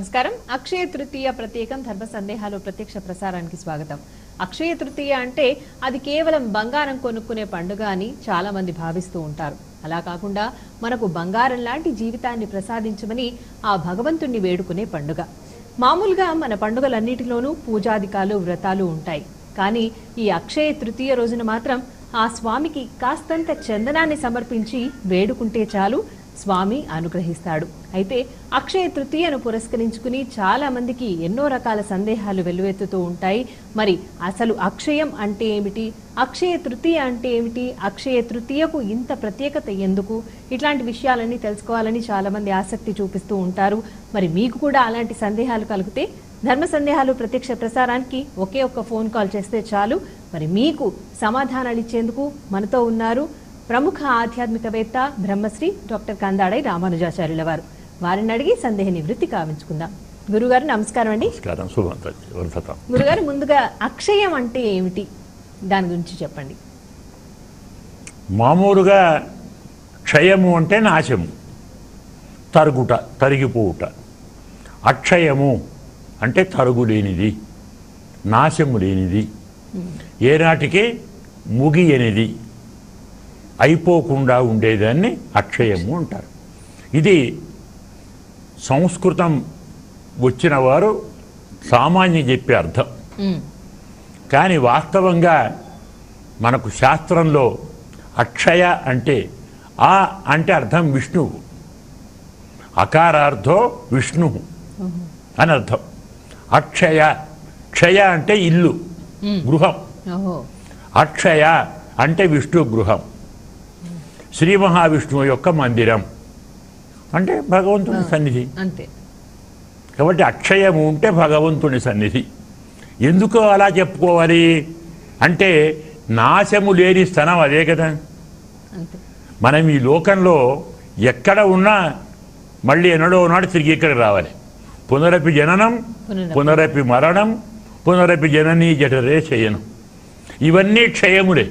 నమస్కారం అక్షయ తృతీయ ప్రత్యేకం ధర్మ సందేహాలు ప్రత్యక్ష ప్రసారానికి స్వాగతం అక్షయ తృతీయ అంటే అది కేవలం బంగారం కొనుక్కునే పండుగ అని చాలా మంది భావిస్తూ ఉంటారు అలా కాకుండా మనకు బంగారం లాంటి జీవితాన్ని ప్రసాదించమని ఆ భగవంతుణ్ణి వేడుకునే పండుగ మామూలుగా మన పండుగలన్నిటిలోనూ పూజాదికాలు వ్రతాలు ఉంటాయి కానీ ఈ అక్షయ తృతీయ రోజున మాత్రం ఆ స్వామికి కాస్తంత చందనాన్ని సమర్పించి వేడుకుంటే చాలు స్వామి అనుగ్రహిస్తాడు అయితే అక్షయ తృతీయను పురస్కరించుకుని చాలా మందికి ఎన్నో రకాల సందేహాలు వెల్లువెత్తుతూ ఉంటాయి మరి అసలు అక్షయం అంటే ఏమిటి అక్షయ తృతీయ అంటే ఏమిటి అక్షయ తృతీయకు ఇంత ప్రత్యేకత ఎందుకు ఇట్లాంటి విషయాలన్నీ తెలుసుకోవాలని చాలా మంది ఆసక్తి చూపిస్తూ ఉంటారు మరి మీకు కూడా అలాంటి సందేహాలు కలిగితే ధర్మ సందేహాలు ప్రత్యక్ష ప్రసారానికి ఒకే ఒక్క ఫోన్ కాల్ చేస్తే చాలు మరి మీకు సమాధానాలు ఇచ్చేందుకు మనతో ఉన్నారు ప్రముఖ ఆధ్యాత్మికవేత్త బ్రహ్మశ్రీ డాక్టర్ కందాడై రామానుజాచార్యుల వారు వారిని అడిగి సందేహ నివృత్తి కావించుకుందాం గురుగారు నమస్కారం అండి నమస్కారం శుభం వర్ధతం గురుగారు ముందుగా అక్షయం అంటే ఏమిటి దాని గురించి చెప్పండి మామూలుగా క్షయము అంటే నాశము తరుగుట తరిగిపోవుట అక్షయము అంటే తరుగు లేనిది నాశము లేనిది ఏనాటికి ముగియనిది అయిపోకుండా ఉండేదాన్ని అక్షయము అంటారు ఇది సంస్కృతం వచ్చిన వారు సామాన్య చెప్పే అర్థం ఉమ్, కానీ వాస్తవంగా మనకు శాస్త్రంలో అక్షయ అంటే ఆ అంటే అర్థం విష్ణువు అకారార్థో విష్ణు అని అర్థం అక్షయ క్షయ అంటే ఇల్లు గృహం ఓహో అక్షయ అంటే విష్ణు గృహం శ్రీ మహావిష్ణువు యొక్క మందిరం అంటే భగవంతుని సన్నిధి అంతే కాబట్టి అక్షయము ఉంటే భగవంతుని సన్నిధి ఎందుకు అలా చెప్పుకోవాలి అంటే నాశము లేని స్థలం అదే కదా అంతే మనం ఈ లోకంలో ఎక్కడ ఉన్నా మళ్ళీ ఎన్నడో నాడు తిరిగి ఇక్కడికి రావాలి పునరపి జననం పునరపి. పునరపి మరణం పునరపి జననీ జఠరే శయనం ఇవన్నీ క్షయములే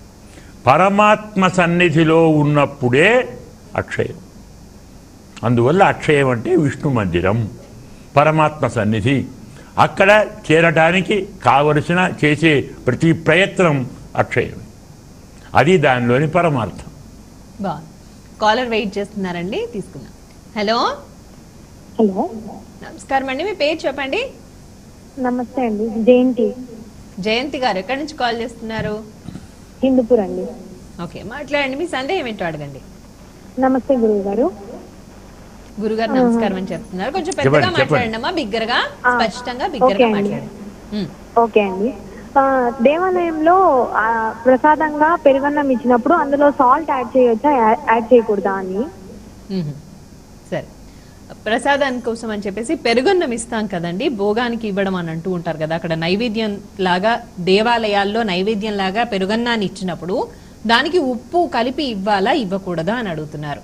పరమాత్మ సన్నిధిలో ఉన్నప్పుడే అక్షయం అందువల్ల అక్షయం అంటే విష్ణు మందిరం పరమాత్మ సన్నిధి అక్కడ చేరటానికి కావలసిన చేసే ప్రతి ప్రయత్నం అక్షయం అది దానిలోని పరమార్థం బాగుంది కాలర్ వెయిట్ చేస్తున్నారండి తీసుకుందాం హలో హలో నమస్కారం అండి మీ పేరు చెప్పండి నమస్తే అండి జయంతి జయంతి గారు ఎక్కడి నుంచి కాల్ చేస్తున్నారు హిందూపూర్ అండి ఓకే మాట్లాడండి మీ సందేహం ఏంటో అడగండి నమస్తే గురువు గారు గురుగారు నమస్కారం అని చెప్తున్నారు కొంచెం పెద్దగా చెప్పండి, చెప్పండి. మాట్లాడండి అమ్మా బిగ్గరగా స్పష్టంగా బిగ్గరగా ఓకే అండి. మాట్లాడండి ఉమ్, ఓకే అండి ఆ, దేవాలయంలో ఆ, ప్రసాదంగా పెరుగన్నం ఇచ్చినప్పుడు అందులో సాల్ట్ యాడ్ చేయొచ్చా యా- యాడ్ చేయకూడదా అని ఉమ్. సరే ప్రసాదాని కోసం అని చెప్పేసి పెరుగున్నం ఇస్తాం కదండి భోగానికి ఇవ్వడం అని అంటూ ఉంటారు కదా అక్కడ నైవేద్యం లాగా దేవాలయాల్లో నైవేద్యం లాగా పెరుగన్నాన్ని ఇచ్చినప్పుడు దానికి ఉప్పు కలిపి ఇవ్వాలా ఇవ్వకూడదా అని అడుగుతున్నారు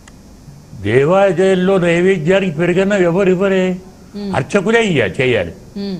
దేవాలయాల్లో నైవేద్యానికి పెరిగిన ఎవరు ఇవ్వరే అర్చకులే ఇయ్య చేయాలి ఉమ్,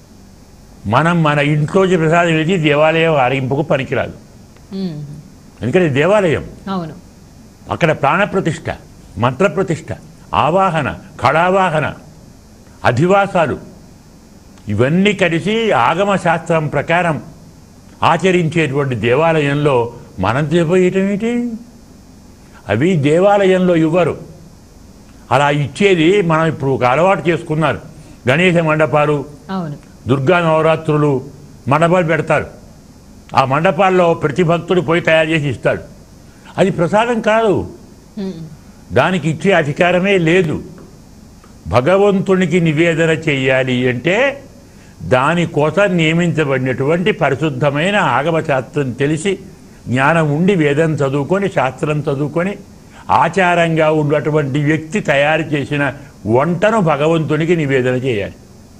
మనం మన ఇంట్లోంచి ప్రసాదం ఇది దేవాలయం ఆరగింపుకు పనికిరాదు ఉమ్, ఎందుకంటే దేవాలయం అవును అక్కడ ప్రాణప్రతిష్ఠ మంత్రప్రతిష్ఠ ఆవాహన కళావాహన అధివాసాలు ఇవన్నీ కలిసి ఆగమ శాస్త్రం ప్రకారం ఆచరించేటువంటి దేవాలయంలో మనం చెప్పేయటం ఏంటి అవి దేవాలయంలో ఇవ్వరు అలా ఇచ్చేది మనం ఇప్పుడు ఒక అలవాటు చేసుకున్నారు గణేశ మండపాలు అవును దుర్గా నవరాత్రులు మండపాలు పెడతారు ఆ మండపాల్లో ప్రతి భక్తుడు పోయి తయారు చేసి ఇస్తాడు అది ప్రసాదం కాదు ఉమ్, దానికి ఇచ్చే అధికారమే లేదు భగవంతునికి నివేదన చెయ్యాలి అంటే దానికోసం నియమించబడినటువంటి పరిశుద్ధమైన ఆగమ శాస్త్రం తెలిసి జ్ఞానం ఉండి వేదం చదువుకొని శాస్త్రం చదువుకొని ఆచారంగా ఉన్నటువంటి వ్యక్తి తయారు చేసిన వంటను భగవంతునికి నివేదన చేయాలి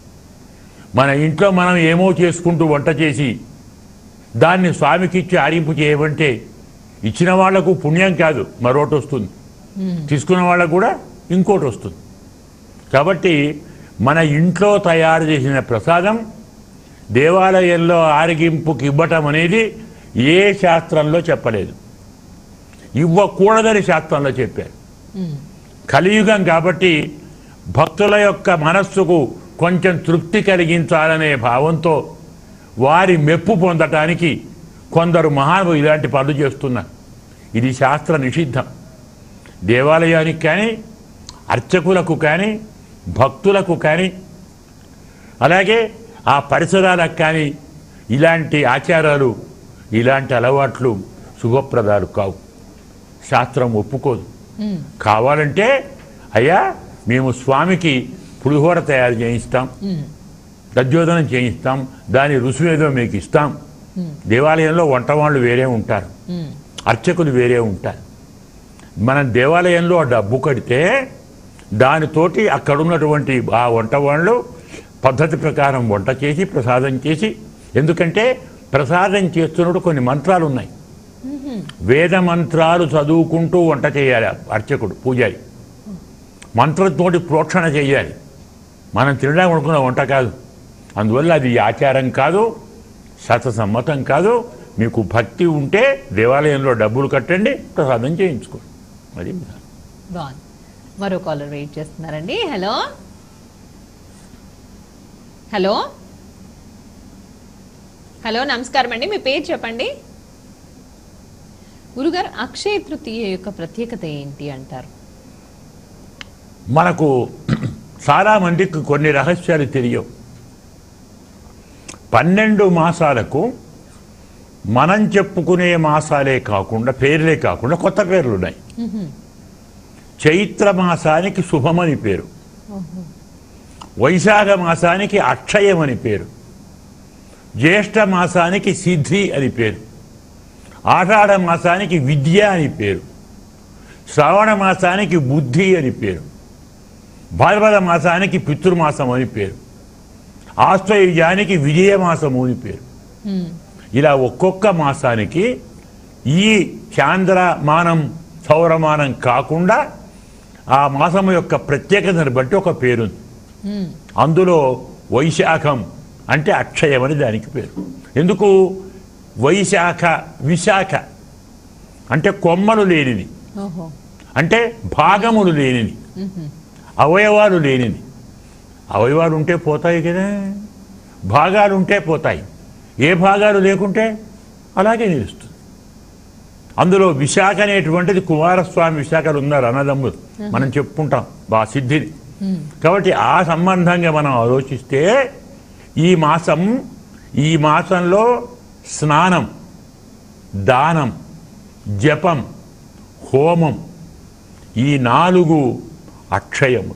మన ఇంట్లో మనం ఏమో చేసుకుంటూ వంట చేసి దాన్ని స్వామికి ఇచ్చి ఆరింపు చేయమంటే ఇచ్చిన వాళ్లకు పుణ్యం కాదు మరొకటి వస్తుంది ఉమ్, తీసుకున్న వాళ్ళకు కూడా ఇంకోటి వస్తుంది కాబట్టి మన ఇంట్లో తయారు చేసిన ప్రసాదం దేవాలయంలో ఆరగింపుకి ఇవ్వటం అనేది ఏ శాస్త్రంలో చెప్పలేదు ఇవ్వకూడదని శాస్త్రంలో చెప్పారు ఉమ్, కలియుగం కాబట్టి భక్తుల యొక్క మనస్సుకు కొంచెం తృప్తి కలిగించాలనే భావంతో వారి మెప్పు పొందటానికి కొందరు మహానుభులు ఇలాంటి పనులు చేస్తున్నారు ఇది శాస్త్ర నిషిద్ధం దేవాలయానికి కానీ అర్చకులకు కానీ భక్తులకు కానీ అలాగే ఆ పరిసరాలకు కానీ ఇలాంటి ఆచారాలు ఇలాంటి అలవాట్లు శుభప్రదాలు కావు శాస్త్రం ఒప్పుకోదు ఉమ్, కావాలంటే అయ్యా మేము స్వామికి పులిహోర తయారు చేయిస్తాం ఉమ్, దద్యోధనం చేయిస్తాం దాని రుసు ఏదో మీకు ఇస్తాం ఉమ్, దేవాలయంలో వంట వాళ్ళు వేరే ఉంటారు ఉమ్, అర్చకులు వేరే ఉంటారు మనం దేవాలయంలో ఆ డబ్బు కడితే దానితోటి అక్కడ ఉన్నటువంటి ఆ వంట వాళ్ళు పద్ధతి ప్రకారం వంట చేసి ప్రసాదం చేసి ఎందుకంటే ప్రసాదం చేస్తున్నప్పుడు కొన్ని మంత్రాలు ఉన్నాయి ఉమ్, వేద మంత్రాలు చదువుకుంటూ వంట చేయాలి అర్చకుడు పూజారి మంత్రంతోటి ప్రోక్షణ చేయాలి మనం తినడానికి అనుకున్న వంట కాదు అందువల్ల అది ఆచారం కాదు సతసమ్మతం కాదు మీకు భక్తి ఉంటే దేవాలయంలో డబ్బులు కట్టండి ప్రసాదం చేయించుకోండి అది విధానం. బాగుంది మరో కాలర్ వెయిట్ చేస్తున్నారండి హలో హలో హలో నమస్కారం అండి మీ పేరు చెప్పండి గురుగారు అక్షయ తృతీయ యొక్క ప్రత్యేకత ఏంటి అంటారు మనకు చాలా మందికి కొన్ని రహస్యాలు తెలియవు పన్నెండు మాసాలకు మనం చెప్పుకునే మాసాలే కాకుండా పేర్లే కాకుండా కొత్త పేర్లు ఉన్నాయి ఉహుం. చైత్ర మాసానికి శుభమని పేరు ఓహో. వైశాఖ మాసానికి అక్షయం అని పేరు జ్యేష్ఠ మాసానికి సిద్ధి అని పేరు ఆషాఢ మాసానికి విద్య అని పేరు శ్రావణ మాసానికి బుద్ధి అని పేరు భాద్రపద మాసానికి పితృమాసం అని పేరు ఆశ్వయుజానికి విజయమాసము అని పేరు ఉమ్, ఇలా ఒక్కొక్క మాసానికి ఈ చాంద్రమానం సౌరమానం కాకుండా ఆ మాసం యొక్క ప్రత్యేకతను బట్టి ఒక పేరుంది ఉమ్, అందులో వైశాఖం అంటే అక్షయం అని దానికి పేరు ఎందుకు వైశాఖ విశాఖ అంటే కొమ్మలు లేనిది ఓహో అంటే భాగములు లేనిది ఉహుం. అవయవాలు లేనిది అవయవాలు ఉంటే పోతాయి కదా భాగాలు ఉంటే పోతాయి ఏ భాగాలు లేకుంటే అలాగే నిలుస్తుంది అందులో విశాఖ అనేటువంటిది కుమారస్వామి విశాఖలు ఉన్నారు అన్నదమ్ములు మనం చెప్పుకుంటాం బా సిద్ధిని ఉమ్, కాబట్టి ఆ సంబంధంగా మనం ఆలోచిస్తే ఈ మాసం ఈ మాసంలో స్నానం దానం జపం హోమం ఈ నాలుగు అక్షయములు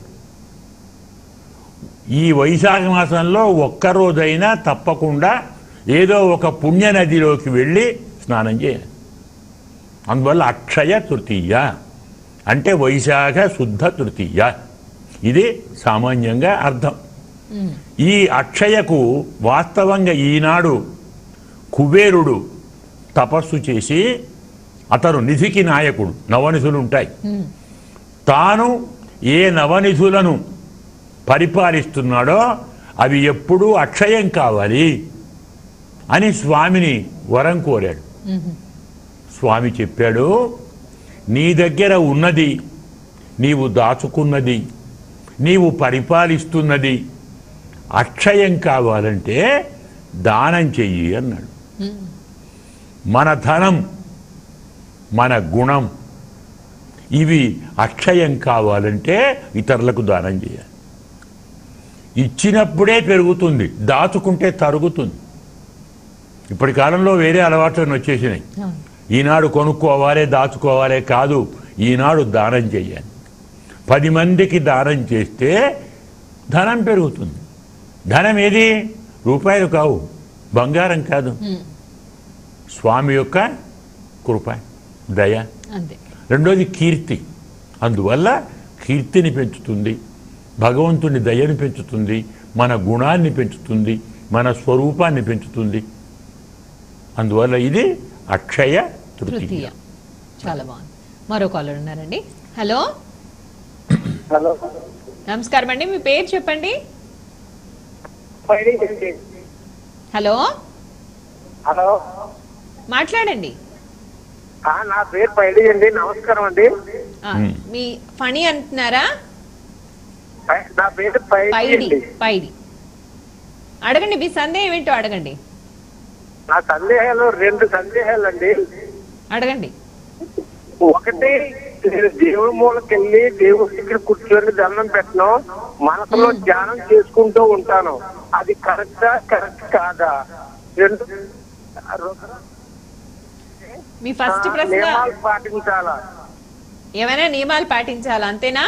ఈ వైశాఖ మాసంలో ఒక్కరోజైనా తప్పకుండా ఏదో ఒక పుణ్యనదిలోకి వెళ్ళి స్నానం చేయాలి అందువల్ల అక్షయ తృతీయ అంటే వైశాఖ శుద్ధ తృతీయ ఇది సామాన్యంగా అర్థం ఉమ్, ఈ అక్షయకు వాస్తవంగా ఈనాడు కుబేరుడు తపస్సు చేసి అతను నిధికి నాయకుడు నవనిధులు ఉంటాయి ఉమ్, తాను ఏ నవనిధులను పరిపాలిస్తున్నాడో అవి ఎప్పుడూ అక్షయం కావాలి అని స్వామిని వరం కోరాడు ఉహుం. స్వామి చెప్పాడు నీ దగ్గర ఉన్నది నీవు దాచుకున్నది నీవు పరిపాలిస్తున్నది అక్షయం కావాలంటే దానం చెయ్యి అన్నాడు ఉమ్, మన ధనం మన గుణం ఇవి అక్షయం కావాలంటే ఇతరులకు దానం చేయాలి ఇచ్చినప్పుడే పెరుగుతుంది దాచుకుంటే తరుగుతుంది ఇప్పటి కాలంలో వేరే అలవాట్లను వచ్చేసినాయి అవును. ఈనాడు కొనుక్కోవాలి దాచుకోవాలి కాదు ఈనాడు దానం చేయాలి పది మందికి దానం చేస్తే ధనం పెరుగుతుంది ధనం ఏది రూపాయలు కావు బంగారం కాదు ఉమ్, స్వామి యొక్క కృప దయ అంతే రెండోది కీర్తి అందువల్ల కీర్తిని పెంచుతుంది భగవంతుని దయని పెంచుతుంది మన గుణాన్ని పెంచుతుంది మన స్వరూపాన్ని పెంచుతుంది అందువల్ల ఇది అక్షయ తృతీయ తృతీయ చాలా బాగుంది మరో కాలర్ ఉన్నారండి హలో హలో నమస్కారం అండి మీ పేరు చెప్పండి పైడి అండి. హలో హలో మాట్లాడండి ఆ, నా పేరు పైడి అండి నమస్కారం అండి ఆ, మ్. మీ ఫణి అంటున్నారా పై- నా పేరు పైడి పైడి అండి పైడి అడగండి మీ సందేహం ఏంటో అడగండి నా సందేహాలు రెండు సందేహాలు అండి అడగండి ఒకటి నేను దేవుడి మూలకెళ్ళి దేవుడి దగ్గర కూర్చొని దండం పెట్టను మనసులో ధ్యానం చేసుకుంటూ ఉంటాను అది కరెక్టా కరెక్ట్ కాదా రెండు మీ ఫస్ట్ ప్రశ్న నియమాలు పాటించాలా ఏమైనా నియమాలు పాటించాలా అంతేనా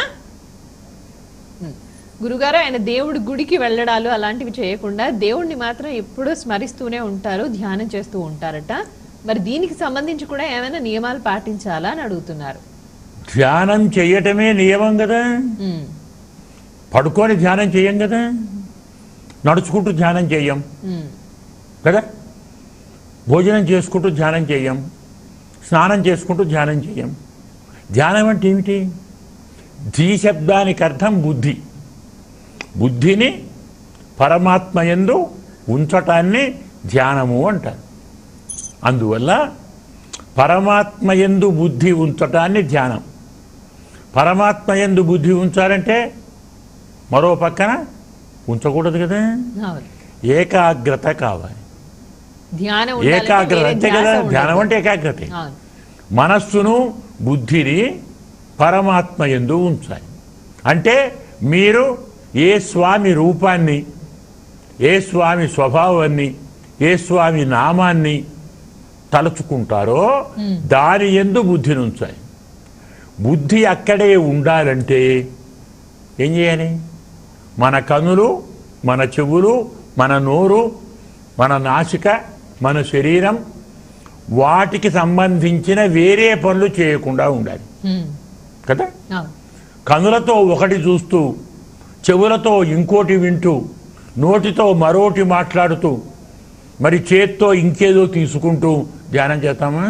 ఉమ్. గురుగారు ఆయన దేవుడి గుడికి వెళ్ళడాలు అలాంటివి చేయకుండా దేవుణ్ణి మాత్రం ఎప్పుడూ స్మరిస్తూనే ఉంటారు ధ్యానం చేస్తూ ఉంటారట మరి దీనికి సంబంధించి కూడా ఏమైనా నియమాలు పాటించాలా అని అడుగుతున్నారు ధ్యానం చేయటమే నియమం కదా ఉమ్. పడుకొని ధ్యానం చేయం కదా నడుచుకుంటూ ధ్యానం చేయం ఉమ్. కదా భోజనం చేసుకుంటూ ధ్యానం చేయం స్నానం చేసుకుంటూ ధ్యానం చేయం ధ్యానం అంటే ఏమిటి ధీ శబ్దానికి అర్థం బుద్ధి బుద్ధిని పరమాత్మ యందు ఉంచటాన్ని ధ్యానము అంటారు అందువల్ల పరమాత్మ యందు బుద్ధి ఉంచటాన్ని ధ్యానం పరమాత్మ యందు బుద్ధి ఉంచాలంటే మరో పక్కన ఉంచకూడదు కదా అవును ఏకాగ్రత కావాలి ధ్యానం ఉండాలంటే ఏకాగ్రత వేరే అంతే ధ్యాస కదా ఉండదు. ధ్యానం అంటే ఏకాగ్రత అవును మనస్సును బుద్ధిని పరమాత్మ ఎందు ఉంచాలి అంటే మీరు ఏ స్వామి రూపాన్ని ఏ స్వామి స్వభావాన్ని ఏ స్వామి నామాన్ని తలుచుకుంటారో దాని ఎందు బుద్ధిని ఉంచాలి బుద్ధి అక్కడే ఉండాలంటే ఏం చేయాలి మన కనులు మన చెవులు మన నోరు మన నాసిక మన శరీరం వాటికి సంబంధించిన వేరే పనులు చేయకుండా ఉండాలి ఉమ్. కదా అవును కనులతో ఒకటి చూస్తూ చెవులతో ఇంకోటి వింటూ నోటితో మరోటి మాట్లాడుతూ మరి చేత్తో ఇంకేదో తీసుకుంటూ ధ్యానం చేస్తామా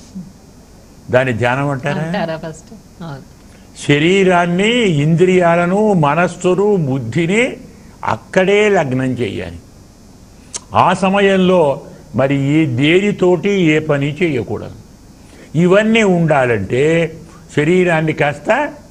దాని ధ్యానం అంటారా అంటారా ఫస్ట్ అవును శరీరాన్ని ఇంద్రియాలను మనస్సును బుద్ధిని అక్కడే లగ్నం చేయాలి ఆ సమయంలో మరి ఏ దేనితోటి ఏ పని చేయకూడదు ఇవన్నీ ఉండాలంటే శరీరాన్ని కాస్త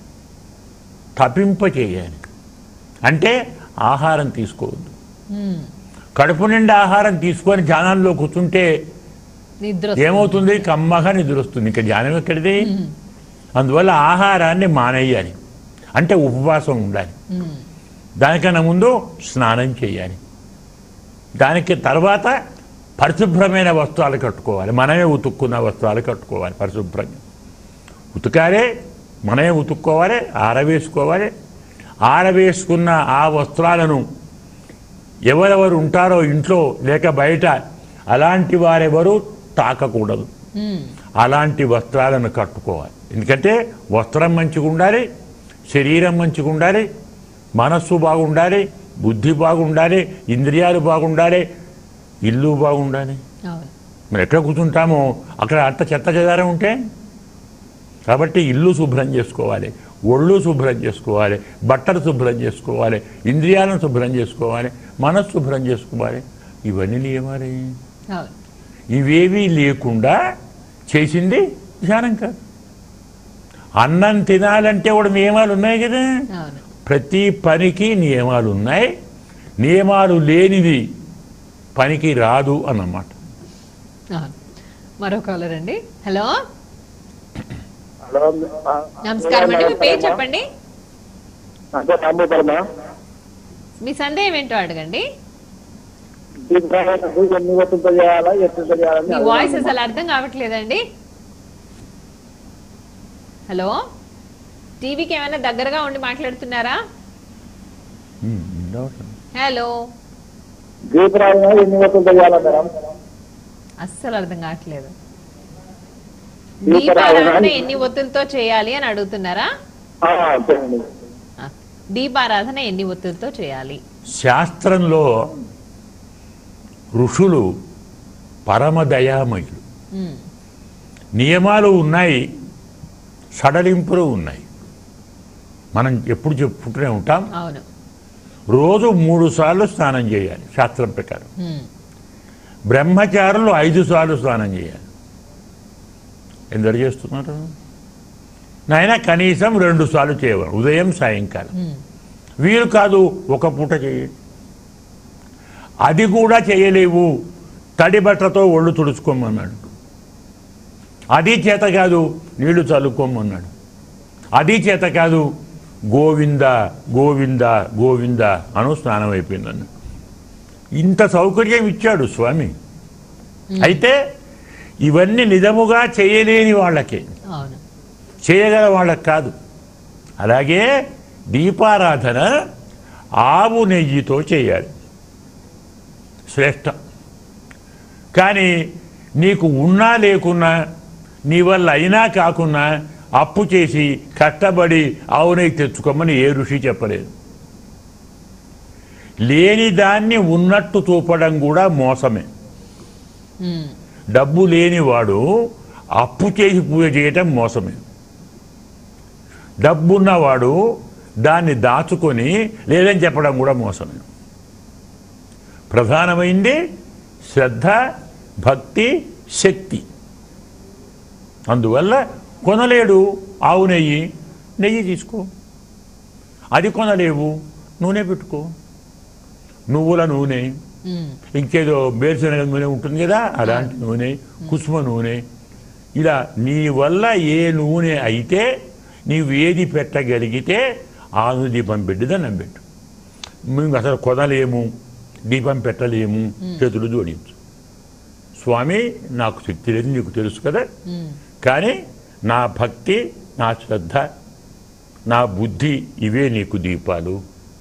తపింప చేయాలి అంటే ఆహారం తీసుకోవద్దు ఉమ్. కడుపు నిండా ఆహారం తీసుకొని ధ్యానంలో కూర్చుంటే నిద్ర వస్తుంది. ఏమవుతుంది కమ్మగా నిద్ర వస్తుంది ఇంకా ధ్యానం ఎక్కడిది అందువల్ల ఆహారాన్ని మానేయాలి అంటే ఉపవాసం ఉండాలి ఉమ్. దానికన్నా ముందు స్నానం చేయాలి దానికి తర్వాత పరిశుభ్రమైన వస్త్రాలు కట్టుకోవాలి మనమే ఉతుక్కున్న వస్త్రాలు కట్టుకోవాలి పరిశుభ్రంగా ఉతకాలే మనమే ఉతుక్కోవాలి ఆరవేసుకోవాలి ఆరవేసుకున్న ఆ వస్త్రాలను ఎవరెవరు ఉంటారో ఇంట్లో లేక బయట అలాంటి వారెవరు తాకకూడదు ఉమ్. అలాంటి వస్త్రాలను కట్టుకోవాలి ఎందుకంటే వస్త్రం మంచిగా ఉండాలి శరీరం మంచిగా ఉండాలి మనస్సు బాగుండాలి బుద్ధి బాగుండాలి ఇంద్రియాలు బాగుండాలి ఇల్లు బాగుండాలి అవును మరి ఎక్కడ కూర్చుంటామో అక్కడ అంత చెత్త చెదారం ఉంటే కాబట్టి ఇల్లు శుభ్రం చేసుకోవాలి ఒళ్ళు శుభ్రం చేసుకోవాలి బట్టలు శుభ్రం చేసుకోవాలి ఇంద్రియాలను శుభ్రం చేసుకోవాలి మనస్సు శుభ్రం చేసుకోవాలి ఇవన్నీ నియమాలే అవును ఇవేవీ లేకుండా చేసింది ధ్యానం కాదు అన్నం తినాలంటే కూడా నియమాలు ఉన్నాయి కదా అవును ప్రతి పనికి నియమాలు ఉన్నాయి నియమాలు లేనిది పనికి రాదు అన్నమాట అవును మరో కాలర్ అండి హలో హలో ఆ, నమస్కారం అండి మీ పేరు చెప్పండి అంటే నమ్ముతారమ్మా మీ సందేహం ఏంటో అడగండి ఎన్ని వస్తుందో చేయాలా ఎట్లా చేయాలని మీ వాయిస్ అసలు అర్థం కావట్లేదండి హలో టీవీకి ఏమైనా దగ్గరగా ఉండి మాట్లాడుతున్నారా ఉమ్, ఉండవటం. హలో దీపరాజు ఎన్ని వస్తుందో చేయాలా మేడం అస్సలు అర్థం కావట్లేదు దీపారాధన దీపారాధన ఎన్ని ఒత్తులతో చేయాలి అని అడుగుతున్నారా ఆ, చెప్పండి ఆ, దీపారాధన ఎన్ని ఒత్తులతో చేయాలి శాస్త్రంలో ఋషులు పరమదయామయులు ఉమ్, నియమాలు ఉన్నాయి సడలింపులు ఉన్నాయి మనం ఎప్పుడు చెప్పుకుంటూనే ఉంటాం అవును రోజు మూడు సార్లు స్నానం చేయాలి శాస్త్రం ప్రకారం ఉమ్, బ్రహ్మచారులు ఐదు సార్లు స్నానం చేయాలి ఎందరు చేస్తున్నారు నాయన కనీసం రెండు సార్లు చేయవాలి ఉదయం సాయంకాలం ఉమ్, వీలు కాదు ఒక పూట చేయండి అది కూడా చేయలేవు తడి బట్టతో ఒళ్ళు తుడుచుకోమన్నాడు అది చేత కాదు నీళ్లు చల్లుకోమన్నాడు అది చేత కాదు గోవింద గోవింద గోవింద అను స్నానం అయిపోయిందన్న ఇంత సౌకర్యం ఇచ్చాడు స్వామి అయితే ఇవన్నీ నిజముగా చేయలేని వాళ్ళకే అవును చేయగల వాళ్ళకి కాదు అలాగే దీపారాధన ఆవు నెయ్యితో చేయాలి శ్రేష్టం కానీ నీకు ఉన్నా లేకున్నా నీ వల్ల అయినా కాకున్నా అప్పు చేసి కష్టపడి ఆవు నెయ్యి తెచ్చుకోమని ఏ ఋషి చెప్పలేదు లేని దాన్ని ఉన్నట్టు చూపడం కూడా మోసమే ఉమ్, డబ్బు లేనివాడు అప్పు చేసి పూజ చేయటం మోసమే డబ్బున్నవాడు దాన్ని దాచుకొని లేదని చెప్పడం కూడా మోసమే ప్రధానమైంది శ్రద్ధ భక్తి శక్తి అందువల్ల కొనలేడు ఆవు నెయ్యి నెయ్యి తీసుకో అది కొనలేవు నూనె పెట్టుకో నువ్వుల నూనె ఉమ్, ఇంకేదో వేరుశనగ నూనె ఉంటుంది కదా అలాంటి నూనె కుసుమ నూనె ఇలా నీ వల్ల ఏ నూనె అయితే నీవు ఏది పెట్టగలిగితే ఆ నూనె దీపం పెట్టి దండం పెట్టు మేము అసలు కొనలేము దీపం పెట్టలేము చేతులు జోడించు స్వామి నాకు శక్తి లేదు నీకు తెలుసు కదా ఉమ్, కానీ నా భక్తి నా శ్రద్ధ నా బుద్ధి ఇవే నీకు దీపాలు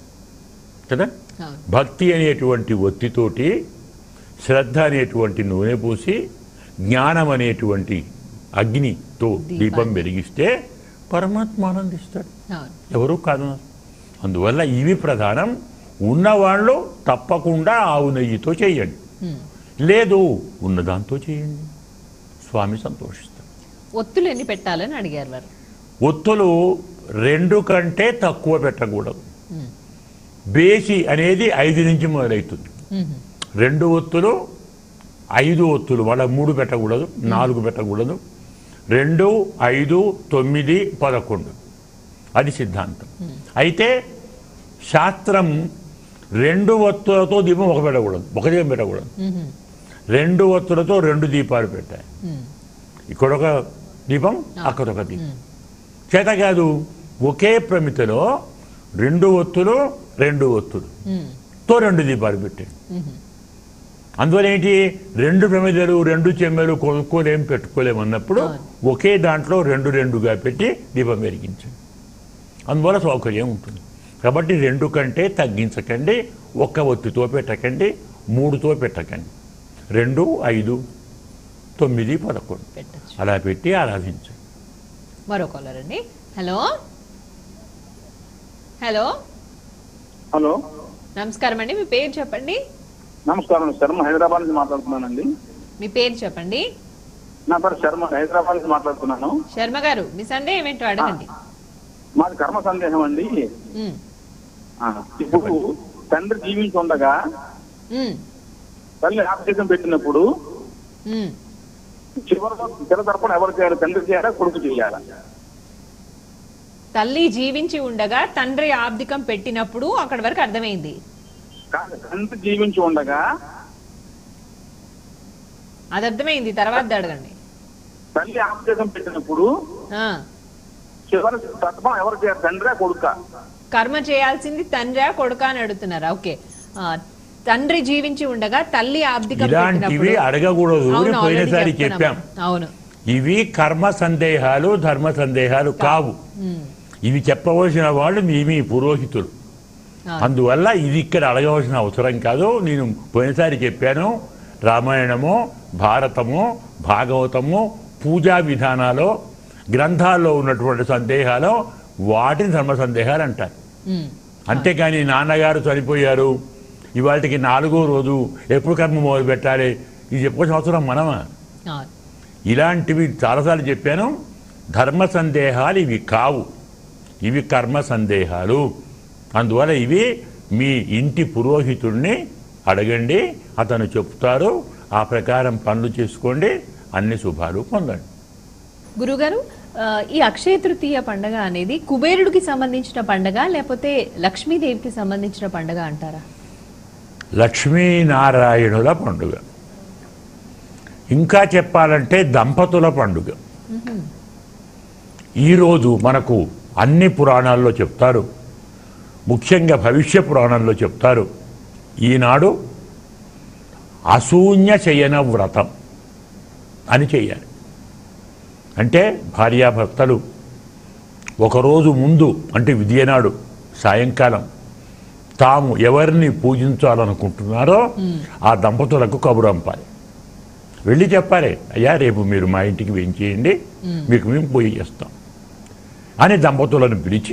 కదా అవును భక్తి అనేటువంటి ఒత్తితోటి శ్రద్ధ అనేటువంటి నూనె పోసి జ్ఞానం అనేటువంటి అగ్నితో దీపాన్ని. దీపం వెలిగిస్తే పరమాత్మ ఆనందిస్తాడు అవును ఎవరు కాదు అందువల్ల ఇవి ప్రధానం ఉన్నవాళ్ళు తప్పకుండా ఆవు నెయ్యితో చేయండి ఉమ్. లేదు ఉన్నదాంతో చేయండి స్వామి సంతోషిస్తాడు ఒత్తులు ఎన్ని పెట్టాలని అడిగారు వారు ఒత్తులు రెండు కంటే తక్కువ పెట్టకూడదు ఉమ్, బేసి అనేది ఐదు నుంచి మొదలవుతుంది ఉమ్, రెండు ఒత్తులు ఐదు ఒత్తులు వాళ్ళ మూడు పెట్టకూడదు నాలుగు పెట్టకూడదు రెండు ఐదు తొమ్మిది పదకొండు అది సిద్ధాంతం అయితే శాస్త్రం రెండు ఒత్తులతో దీపం ఒక పెట్టకూడదు ఒక దీపం పెట్టకూడదు ఉమ్, రెండు ఒత్తులతో రెండు దీపాలు పెట్టాయి ఉమ్, ఇక్కడ ఒక దీపం అక్కడ ఒక దీపం ఉమ్. చేత కాదు ఒకే ప్రమితలో రెండు ఒత్తులు రెండు ఒత్తులు ఉమ్, తో రెండు దీపాలు పెట్టాయి ఉమ్, అందువల్ల ఏంటి రెండు ప్రమిదలు రెండు చెమ్మెలు కొనుక్కోలేం పెట్టుకోలేం అన్నప్పుడు అవును. ఒకే దాంట్లో రెండు రెండుగా పెట్టి దీపం వెలిగించండి అందువల్ల సౌకర్యం ఉంటుంది కాబట్టి రెండు కంటే తగ్గించకండి ఒక్క ఒత్తితో పెట్టకండి మూడుతో పెట్టకండి రెండు ఐదు తొమ్మిది పదకొండు పెట్టచ్చు అలా పెట్టి ఆరాధించండి మరో కాలర్ అండి హలో హలో హలో నమస్కారం అండి మీ పేరు చెప్పండి నమస్కారం శర్మ హైదరాబాద్ నుంచి మాట్లాడుతున్నానండి మీ పేరు చెప్పండి నా పేరు శర్మ హైదరాబాద్ నుంచి మాట్లాడుతున్నాను శర్మ గారు మీ సందేహం ఏంటో అడగండి మాది కర్మ సందేహం అండి ఉమ్, ఆ, ఇప్పుడు తండ్రి జీవించి ఉండగా ఉమ్, తల్లి ఆపరేషన్ పెట్టినప్పుడు ఉమ్. చివరిలో చిర తరపున ఎవరు చేయాలి తండ్రి చేయాలా కొడుకు చేయాలా తల్లి జీవించి ఉండగా తండ్రి ఆబ్దికం పెట్టినప్పుడు అక్కడి వరకు అర్థమైంది కాదు తండ్రి జీవించి ఉండగా అది అర్థమైంది తర్వాత అడగండి తల్లి ఆపరేషన్ పెట్టినప్పుడు ఆ, చివరి తత్వం ఎవరు చేయాలి తండ్రి కొడుక కర్మ చేయాల్సింది తండ్రి కొడుక అని అడుగుతున్నారా ఓకే ఆ, తండ్రి జీవించి ఉండగా తల్లి ఆబ్దికం ఇలాంటివి పెట్టినప్పుడు అడగకూడదు అవును, అని already పోయినసారి చెప్తున్నాం. చెప్పాం అవును ఇవి కర్మ సందేహాలు ధర్మ సందేహాలు కావు ఉమ్, ఇవి చెప్పవలసిన వాళ్ళు మీ మీ పురోహితులు అవును. అందువల్ల ఇది ఇక్కడ అడగవలసిన అవసరం కాదు నేను పోయినసారి చెప్పాను రామాయణము భారతము భాగవతము పూజా విధానాలు గ్రంథాల్లో ఉన్నటువంటి సందేహాలు వాటిని ధర్మ సందేహాలు అంటారు ఉమ్, అంతేకాని నాన్నగారు చనిపోయారు ఇవాటికి నాలుగో రోజు ఎప్పుడు కర్మ మొదలు పెట్టాలి ఇది చెప్పుకోవాల్సిన అవసరం మనమా అవును ఇలాంటివి చాలాసార్లు చెప్పాను ధర్మ సందేహాలు ఇవి కావు ఇవి కర్మ సందేహాలు అందువల్ల ఇవి మీ ఇంటి పురోహితుడిని అడగండి అతను చెప్తారు ఆ ప్రకారం పనులు చేసుకోండి అన్ని శుభాలు పొందండి గురుగారు ఆ, ఈ అక్షయ తృతీయ పండగ అనేది కుబేరుడికి సంబంధించిన పండగ లేకపోతే లక్ష్మీదేవికి సంబంధించిన పండగ అంటారా లక్ష్మీనారాయణుల పండుగ ఇంకా చెప్పాలంటే దంపతుల పండుగ ఈరోజు మనకు అన్ని పురాణాల్లో చెప్తారు ముఖ్యంగా భవిష్య పురాణంలో చెప్తారు ఈనాడు అశూన్య శయన వ్రతం అని చెయ్యాలి అంటే భార్యాభర్తలు ఒకరోజు ముందు అంటే విద్యనాడు సాయంకాలం తాము ఎవరిని పూజించాలనుకుంటున్నారో ఆ దంపతులకు కబురంపాలి వెళ్ళి చెప్పాలి అయ్యా రేపు మీరు మా ఇంటికి వేయించేయండి మీకు మేము పూజ చేస్తాం అని దంపతులను పిలిచి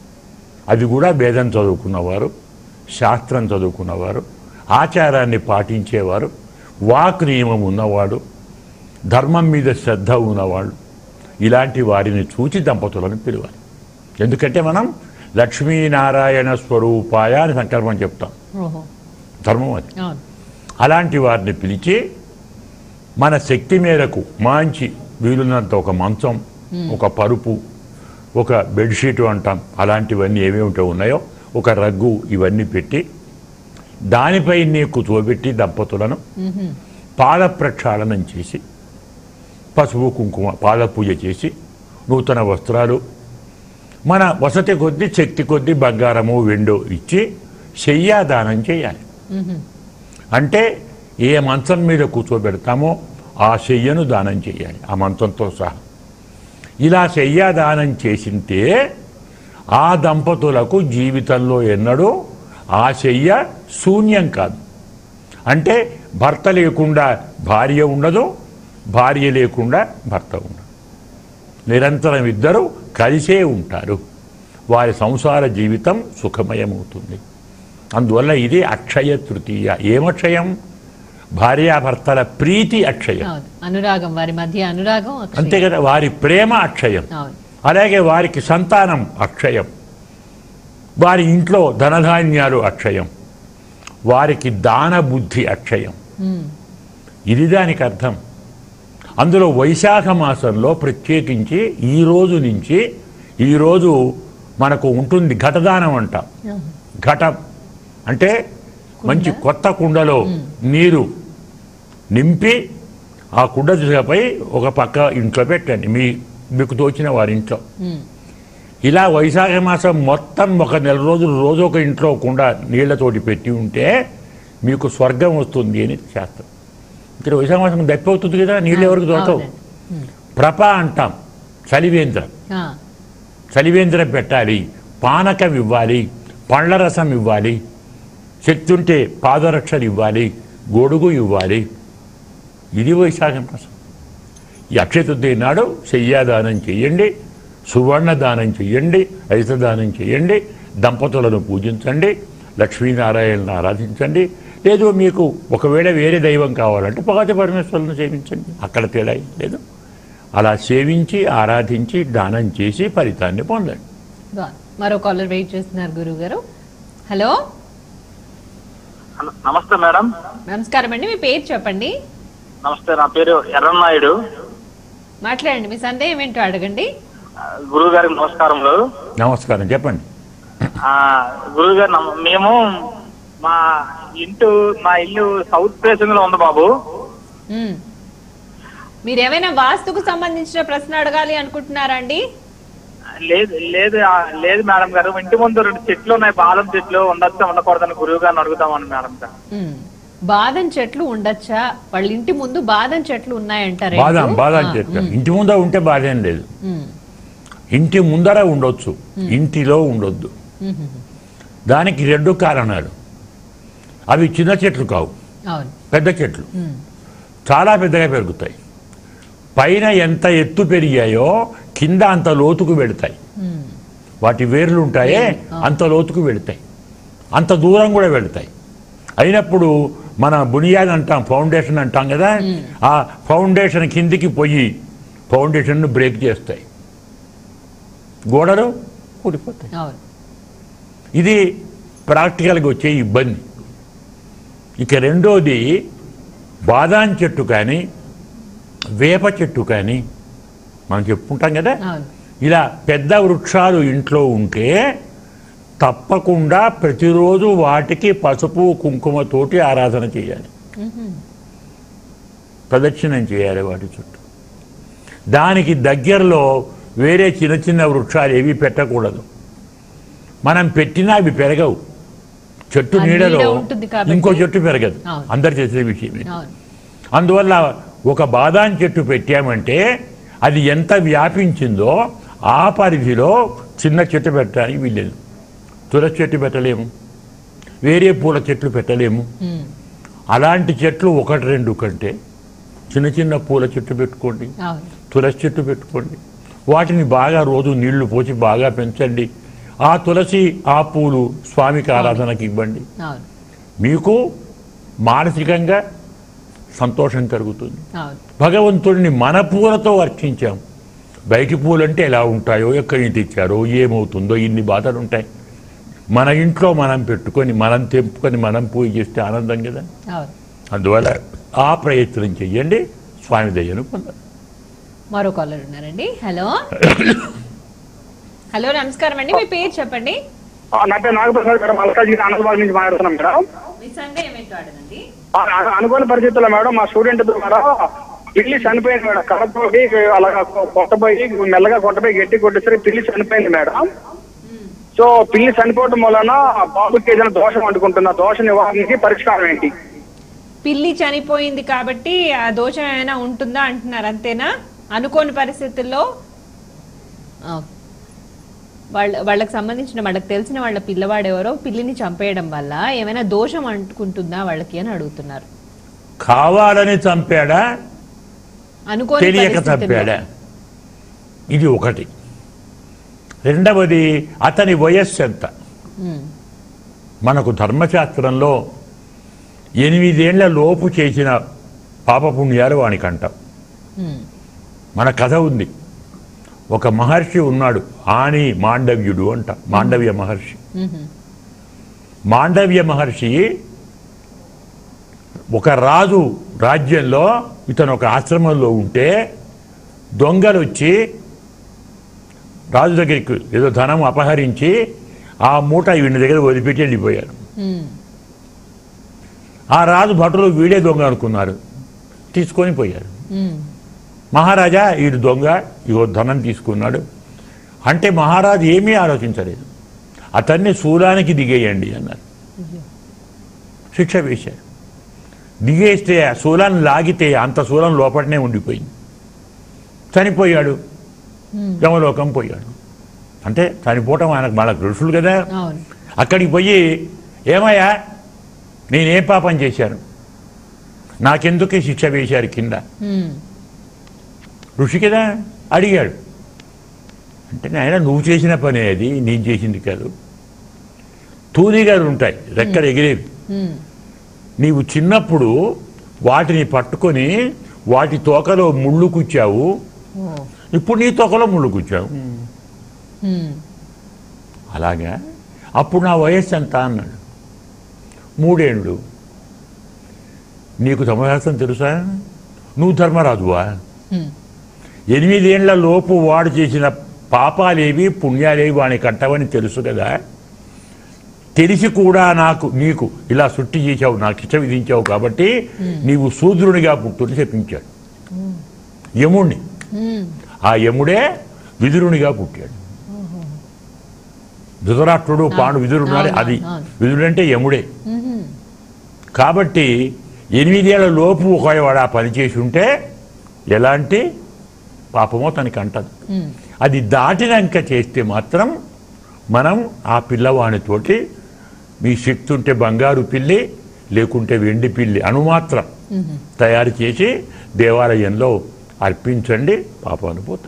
అది కూడా వేదం చదువుకున్నవారు శాస్త్రం చదువుకున్నవారు ఆచారాన్ని పాటించేవారు వాక్ నియమం ఉన్నవాడు ధర్మం మీద శ్రద్ధ ఉన్నవాళ్ళు ఇలాంటి వారిని చూచి దంపతులను పిలవాలి ఎందుకంటే మనం లక్ష్మీనారాయణ స్వరూపాయ అని సంకల్పం చెప్తాం ఓహో ధర్మం అది అవును అలాంటి వారిని పిలిచి మన శక్తి మేరకు మంచి వీలున్నంత ఒక మంచం ఒక పరుపు ఒక బెడ్షీట్ అంటాం అలాంటివన్నీ ఏమేమిటో ఉన్నాయో ఒక రగ్గు ఇవన్నీ పెట్టి దానిపై నీ కూర్చోబెట్టి దంపతులను పాద ప్రక్షాళనం చేసి పసుపు కుంకుమ పాద పూజ చేసి నూతన వస్త్రాలు మన వసతి కొద్దీ శక్తి కొద్దీ బంగారము వెండో ఇచ్చి శయ్యాదానం చేయాలి అంటే ఏ మంచం మీద కూర్చోబెడతామో ఆ శయ్యను దానం చేయాలి ఆ మంచంతో సహా ఇలా శయ్యాదానం చేసింటే ఆ దంపతులకు జీవితంలో ఎన్నడూ ఆ శయ్య శూన్యం కాదు అంటే భర్త లేకుండా భార్య ఉండదు భార్య లేకుండా భర్త ఉండదు నిరంతరం ఇద్దరు కలిసే ఉంటారు వారి సంసార జీవితం సుఖమయమవుతుంది అందువల్ల ఇది అక్షయ తృతీయ ఏమక్షయం భార్యాభర్తల ప్రీతి అక్షయం అవును అనురాగం వారి మధ్య అనురాగం అక్షయ. అంతే కదా వారి ప్రేమ అక్షయం అవును అలాగే వారికి సంతానం అక్షయం వారి ఇంట్లో ధనధాన్యాలు అక్షయం వారికి దాన బుద్ధి అక్షయం ఉమ్. ఇది దానికి అర్థం అందులో వైశాఖ మాసంలో ప్రత్యేకించి ఈ రోజు నుంచి ఈరోజు మనకు ఉంటుంది ఘటదానం అంటాం ఘటం అంటే మంచి కొత్త కుండలో నీరు నింపి ఆ కుండ దిశపై ఒక పక్క ఇంట్లో పెట్టండి మీ మీకు తోచిన వారి ఇంట్లో ఉమ్. ఇలా వైశాఖ మాసం మొత్తం ఒక నెల రోజులు రోజు ఒక ఇంట్లో కుండ నీళ్లతోటి పెట్టి ఉంటే మీకు స్వర్గం వస్తుంది అని శాస్త్రం ఇక్కడ వైశాఖ మాసం దప్పి అవుతుంది కదా నీళ్ళు ఎవరికి దొరకవు అవునండి. ఉమ్. ప్రప అంటాం చలివేంద్రం ఆ. చలివేంద్రం పెట్టాలి పానకం ఇవ్వాలి పండ్ల రసం ఇవ్వాలి శక్తి ఉంటే పాదరక్షలు ఇవ్వాలి గొడుగు ఇవ్వాలి ఇది వైశాఖ మాసం ఈ అక్షయతృతీయ నాడు శయ్యాదానం చేయండి సువర్ణ దానం చేయండి దానం చేయండి దంపతులను పూజించండి లక్ష్మీనారాయణను ఆరాధించండి లేదు మీకు ఒకవేళ వేరే దైవం కావాలంటే పగతి పరమేశ్వరులను సేవించండి అక్కడ తేడా ఏం లేదు అలా సేవించి ఆరాధించి దానం చేసి ఫలితాన్ని పొందండి బాగుంది. మరో కాలర్ వెయిట్ చేస్తున్నారు గురువు గారు హలో హలో, నమస్తే మేడం నమస్కారం అండి మీ పేరు చెప్పండి నమస్తే నా పేరు ఎర్రన్నాయుడు మాట్లాడండి మీ సందేహం ఏంటో అడగండి గురువు గారికి నమస్కారములు నమస్కారం చెప్పండి ఆ, గురువు గారు నమ- మేము మా ఇంటు మా ఇల్లు సౌత్ ఫేసింగ్ లో ఉంది బాబు ఉమ్. మీరు ఏమైనా వాస్తుకు సంబంధించిన ప్రశ్న అడగాలి అనుకుంటున్నారా అండి లేదు లేదు ఆ, లేదు మేడం గారు ఇంటి ముందు రెండు చెట్లు ఉన్నాయి బాదం చెట్లు ఉండొచ్చా ఉండకూడదని గురువు గారిని అడుగుతామని మేడం గారు ఉమ్. బాదం చెట్లు ఉండొచ్చా వాళ్ళ ఇంటి ముందు బాదం చెట్లు ఉన్నాయంటారు బాదం బాదం చెప్తాం ఇంటి ముందర ఉంటే బాధ ఏం లేదు ఇంటి ముందర ఉండొచ్చు ఇంటిలో ఉండొద్దు దానికి రెండు కారణాలు అవి చిన్న చెట్లు కావు అవును పెద్ద చెట్లు ఉమ్. చాలా పెద్దగా పెరుగుతాయి పైన ఎంత ఎత్తు పెరిగాయో కింద అంత లోతుకు వెళతాయి ఉమ్. వాటి వేర్లు ఉంటాయే అంత లోతుకు వెళతాయి అంత దూరం కూడా వెళతాయి అయినప్పుడు మన బునియాద్ అంటాం ఫౌండేషన్ అంటాం కదా ఆ ఫౌండేషన్ కిందికి పోయి ఫౌండేషన్ను బ్రేక్ చేస్తాయి గోడలు కూలిపోతాయి అవును ఇది ప్రాక్టికల్గా వచ్చే ఇబ్బంది ఇక రెండోది బాదాం చెట్టు కానీ వేప చెట్టు కానీ మనం చెప్పుకుంటాం కదా అవును ఇలా పెద్ద వృక్షాలు ఇంట్లో ఉంటే తప్పకుండా ప్రతిరోజు వాటికి పసుపు కుంకుమతోటి ఆరాధన చేయాలి ప్రదక్షిణం చేయాలి వాటి చుట్టూ దానికి దగ్గరలో వేరే చిన్న చిన్న వృక్షాలు ఏవి పెట్టకూడదు మనం పెట్టినా అవి పెరగవు చెట్టు ఆ నీడలో నీడ ఉంటుంది కాబట్టి. ఇంకో చెట్టు పెరగదు అవును. అందరు చేసే విషయమే అవును అందువల్ల ఒక బాదాం చెట్టు పెట్టామంటే అది ఎంత వ్యాపించిందో ఆ పరిధిలో చిన్న చెట్టు పెట్టడానికి వీల్లేదు తులసి చెట్టు పెట్టలేము వేరే పూల చెట్లు పెట్టలేము ఉమ్. అలాంటి చెట్లు ఒకటి రెండు కంటే చిన్న చిన్న పూల చెట్టు పెట్టుకోండి అవును తులసి చెట్టు పెట్టుకోండి వాటిని బాగా రోజు నీళ్లు పోసి బాగా పెంచండి ఆ తులసి ఆ పూలు స్వామికి ఆరాధనకి ఇవ్వండి అవును మీకు మానసికంగా సంతోషం కలుగుతుంది అవును భగవంతుడిని మన పూలతో అర్చించాం బయటి పూలంటే ఎలా ఉంటాయో ఎక్కడి నుంచి తెచ్చారో ఏమవుతుందో ఇన్ని బాధలు ఉంటాయి మన ఇంట్లో మనం పెట్టుకొని మనం తెంపుకొని మనం పూజ చేస్తే ఆనందం కదా అవును అందువల్ల ఆ ప్రయత్నం చెయ్యండి స్వామి దయ్యను పొందాలి మరో కాలర్ ఉన్నారండి హలో హలో నమస్కారం అండి మీ పేరు చెప్పండి ఆ, నా పేరు నాగప్రసాద్ మేడం మల్కాజ్గిరి ఆనందబాగ్ నుంచి మాట్లాడుతున్నాం మేడం మీ సందేహం ఏంటో అడగండి ఆ, అను- అనుకోని పరిస్థితుల్లో మేడం మా స్టూడెంట్ ద్వారా పిల్లి చనిపోయింది మేడం కడపకి అలాగా కొట్టబోయి మెల్లగా కొట్టబోయి గట్టి కొట్టేసరికి పిల్లి చనిపోయింది మేడం సో పిల్లి చనిపోవడం వలన బాబుకి ఏదైనా దోషం అంటుకుంటుంది ఆ దోష నివారణకి పరిష్కారం ఏంటి పిల్లి చనిపోయింది కాబట్టి ఆ దోషం ఏమైనా ఉంటుందా అంటున్నారు అంతేనా అనుకోని పరిస్థితుల్లో ఆ, వాళ్ళ వాళ్ళకి సంబంధించిన వాళ్ళకి తెలిసిన వాళ్ళ పిల్లవాడు ఎవరో పిల్లిని చంపేయడం వల్ల ఏమైనా దోషం అంటుకుంటుందా వాళ్ళకి అని అడుగుతున్నారు కావాలని చంపాడా అనుకోని తెలియక పరిస్థితుల్లో. చంపాడా ఇది ఒకటి రెండవది అతని వయస్సు ఎంత ఉమ్, మనకు ధర్మశాస్త్రంలో ఎనిమిదేళ్ల లోపు చేసిన పాపపుణ్యాలు వానికి అంటాం ఉమ్, మన కథ ఉంది ఒక మహర్షి ఉన్నాడు ఆని మాండవ్యుడు అంట మాండవ్య మహర్షి ఉహు, మాండవ్య మహర్షి ఒక రాజు రాజ్యంలో ఇతను ఒక ఆశ్రమంలో ఉంటే దొంగలు వచ్చి రాజు దగ్గరికి ఏదో ధనం అపహరించి ఆ మూట వీడి దగ్గర వదిలిపెట్టి వెళ్ళిపోయారు ఉమ్, ఆ రాజు భటులు వీడే దొంగ అనుకున్నారు తీసుకొని పోయారు ఉమ్, మహారాజా వీడు దొంగ ఇగో ధనం తీసుకున్నాడు అంటే మహారాజు ఏమీ ఆలోచించలేదు అతన్ని శూలానికి దిగేయండి అన్నారు శిక్ష వేశారు దిగేస్తే ఆ శూలాన్ని లాగితే అంత శూలం లోపలనే ఉండిపోయింది చనిపోయాడు ఉమ్, యమలోకం పోయాడు అంటే చనిపోవటం ఆయనకు మనకు ఋషులు కదా అవును అక్కడికి పోయి ఏమయ్యా నేనేం పాపం చేశాను నాకెందుకు ఈ శిక్ష వేశారు కింద ఉమ్, ఋషి కదా అడిగాడు అంటే నాయన నువ్వు చేసిన పనే అది నేను చేసింది కాదు తూనిగాలు ఉంటాయి రెక్కలు ఎగిరేవి ఉమ్, నీవు చిన్నప్పుడు వాటిని పట్టుకొని వాటి తోకలో ముళ్ళు కుచ్చావు ఓ, ఇప్పుడు నీ తోకలో ముళ్ళు కుచ్చావు ఉమ్, అలాగా అప్పుడు నా వయస్సు ఎంత అన్నాడు మూడేండ్లు నీకు ధర్మశాస్త్రం తెలుసా నువ్వు ధర్మరాజువా ఉమ్, ఎనిమిదేండ్ల లోపు వాడు చేసిన పాపాలేవి పుణ్యాలేవి వాని కట్టవని తెలుసు కదా తెలిసి కూడా నాకు నీకు ఇలా సుట్టి చేశావు నాకు ఇష్ట విధించావు కాబట్టి నీవు శూద్రునిగా పుట్టుని చెప్పించాడు యముణ్ణి ఉమ్, ఆ యముడే విదురునిగా పుట్టాడు ధృతరాష్ట్రుడు పాండు విదురుడు ఉన్నాడే, అవును, అది అవును. విదురుడు అంటే యముడే ఉహు, కాబట్టి ఎనిమిదేళ్ల లోపు ఒకవాడు ఆ పని చేసి ఉంటే ఎలాంటి పాపమో తనకి అంటదు ఉమ్, అది దాటినాక చేస్తే మాత్రం మనం ఆ పిల్లవానితోటి మీ శక్తి ఉంటే బంగారు పిల్లి లేకుంటే వెండి పిల్లి అణుమాత్రం ఉహు. తయారు చేసి దేవాలయంలో అర్పించండి పాపాలు పోతాయి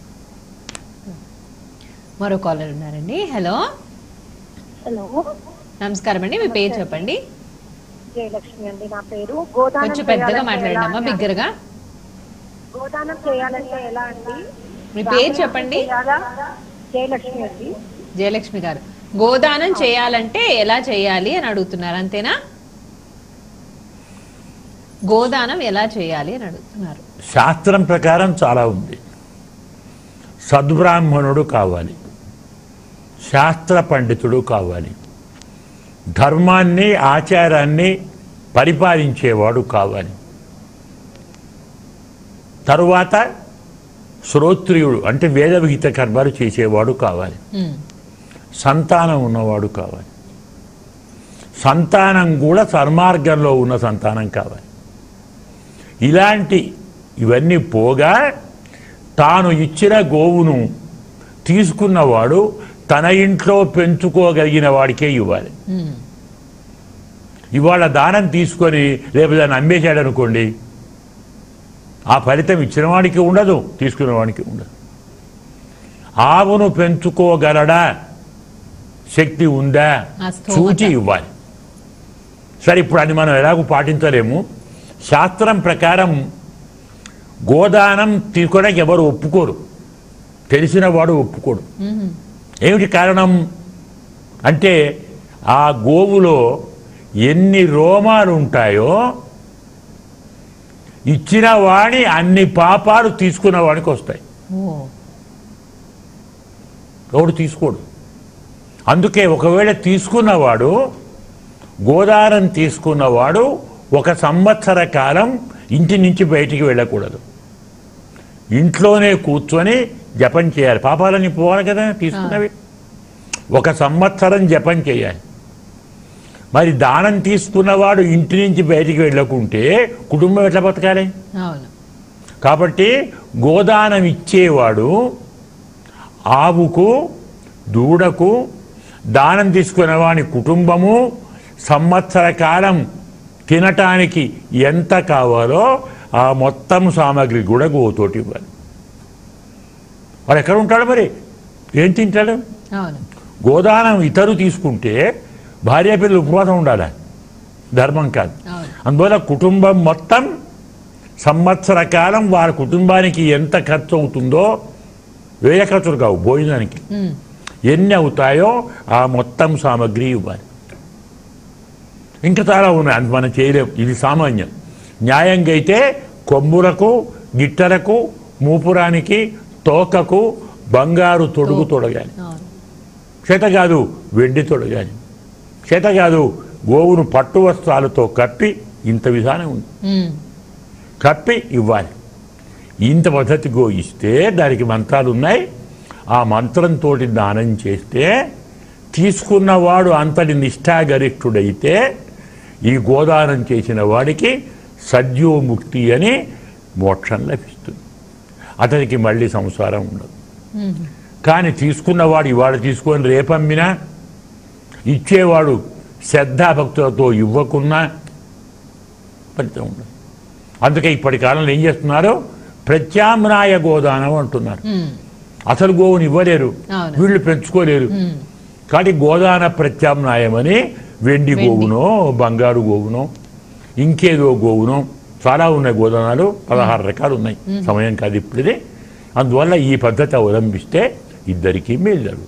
మరో కాలర్ ఉన్నారండి హలో హలో నమస్కారం అండి మీ పేరు చెప్పండి జయలక్ష్మి అండి నా పేరు గోదానం కొంచెం పెద్దగా చేయాలంటే మాట్లాడండి ఎలా అమ్మా అండి? బిగ్గరగా గోదానం చేయాలంటే ఎలా అండి మీ పేరు చెప్పండి చేయాలా? జయలక్ష్మి అండి జయలక్ష్మి గారు గోదానం చేయాలంటే ఎలా చేయాలి అని అడుగుతున్నారు అంతేనా గోదానం ఎలా చేయాలి అని అడుగుతున్నారు శాస్త్రం ప్రకారం చాలా ఉంది సద్బ్రాహ్మణుడు కావాలి శాస్త్ర పండితుడు కావాలి ధర్మాన్ని ఆచారాన్ని పరిపాలించేవాడు కావాలి తరువాత శ్రోత్రియుడు అంటే వేద విహిత కర్మలు చేసేవాడు కావాలి ఉమ్, సంతానం ఉన్నవాడు కావాలి సంతానం కూడా సన్మార్గంలో ఉన్న సంతానం కావాలి ఇలాంటి ఇవన్నీ పోగా తాను ఇచ్చిన గోవును తీసుకున్నవాడు తన ఇంట్లో పెంచుకోగలిగిన వాడికే ఇవ్వాలి ఉమ్, ఇవాళ దానం తీసుకొని రేపు దాన్ని అమ్మేశాడు అనుకోండి ఆ ఫలితం ఇచ్చిన వాడికి ఉండదు తీసుకున్న వాడికి ఉండదు ఆవును పెంచుకోగలడా శక్తి ఉందా ఆ స్తోమత. చూచి ఇవ్వాలి సరే ఇప్పుడు అది మనం ఎలాగూ పాటించలేము శాస్త్రం ప్రకారం గోదానం తీసుకోవడానికి ఎవరు ఒప్పుకోరు తెలిసిన వాడు ఒప్పుకోడు ఉమ్, ఏమిటి కారణం అంటే ఆ గోవులో ఎన్ని రోమాలు ఉంటాయో ఇచ్చిన వాణి అన్ని పాపాలు తీసుకున్న వాడికి వస్తాయి ఓ ఎవడు తీసుకోడు అందుకే ఒకవేళ తీసుకున్నవాడు గోదానం తీసుకున్నవాడు ఒక సంవత్సర కాలం ఇంటి నుంచి బయటికి వెళ్ళకూడదు ఇంట్లోనే కూర్చొని జపం చేయాలి పాపాలని పోవాలి కదా తీసుకున్నవి ఒక సంవత్సరం జపం చేయాలి మరి దానం తీసుకున్నవాడు ఇంటి నుంచి బయటికి వెళ్ళకుంటే కుటుంబం ఎట్లా బతకాలి అవును కాబట్టి గోదానం ఇచ్చేవాడు ఆవుకు దూడకు దానం తీసుకునే వాని కుటుంబము సంవత్సర కాలం తినటానికి ఎంత కావాలో ఆ మొత్తం సామాగ్రి కూడా గోతోటి ఇవ్వాలి వాడు ఎక్కడ ఉంటాడు మరి ఏం తింటాడు అవును గోదానం ఇతరు తీసుకుంటే భార్య పిల్లలు ఉపవాసం ఉండాలి ధర్మం కాదు అవును అందువల్ల కుటుంబం మొత్తం సంవత్సర కాలం వారి కుటుంబానికి ఎంత ఖర్చు అవుతుందో వేరే ఖర్చులు కావు భోజనానికి ఉమ్, ఎన్ని అవుతాయో ఆ మొత్తం సామాగ్రి ఇవ్వాలి ఇంకా చాలా ఉన్నాయి అంత మనం చేయలేం ఇది సామాన్యం న్యాయంగా అయితే కొమ్ములకు గిట్టలకు మూపురానికి తోకకు బంగారు తొడుగు తొడగాలి అవును చేత కాదు వెండి తొడగాలి చేత కాదు గోవును పట్టు వస్త్రాలతో కప్పి ఇంత విధానం ఉంది ఉమ్, కప్పి ఇవ్వాలి ఇంత పద్ధతి గో ఇస్తే దానికి మంత్రాలు ఉన్నాయి ఆ మంత్రంతో దానం చేస్తే తీసుకున్నవాడు అంతటి నిష్ఠాగరిష్ఠుడైతే ఈ గోదానం చేసిన వాడికి సద్యోముక్తి అని మోక్షం లభిస్తుంది అతనికి మళ్ళీ సంసారం ఉండదు ఉమ్, కానీ తీసుకున్నవాడు ఇవాళ తీసుకొని రేపమ్మినా ఇచ్చేవాడు శ్రద్ధాభక్తులతో ఇవ్వకున్నా ఫలితం ఉండదు అందుకే ఇప్పటి కాలంలో ఏం చేస్తున్నారు ప్రత్యామ్నాయ గోదానం అంటున్నారు ఉమ్, అసలు గోవుని ఇవ్వలేరు అవును. వీళ్ళు పెంచుకోలేరు ఉమ్, కాబట్టి గోదాన ప్రత్యామ్నాయం అని వెండి వెండి. గోవునో బంగారు గోవునో ఇంకేదో గోవునో చాలా ఉన్నాయి గోదానాలు పదహారు రకాలు ఉన్నాయి సమయం కాదు ఇప్పుడుది అందువల్ల ఈ పద్ధతి అవలంబిస్తే ఇద్దరికీ మేలు జరుగుతుంది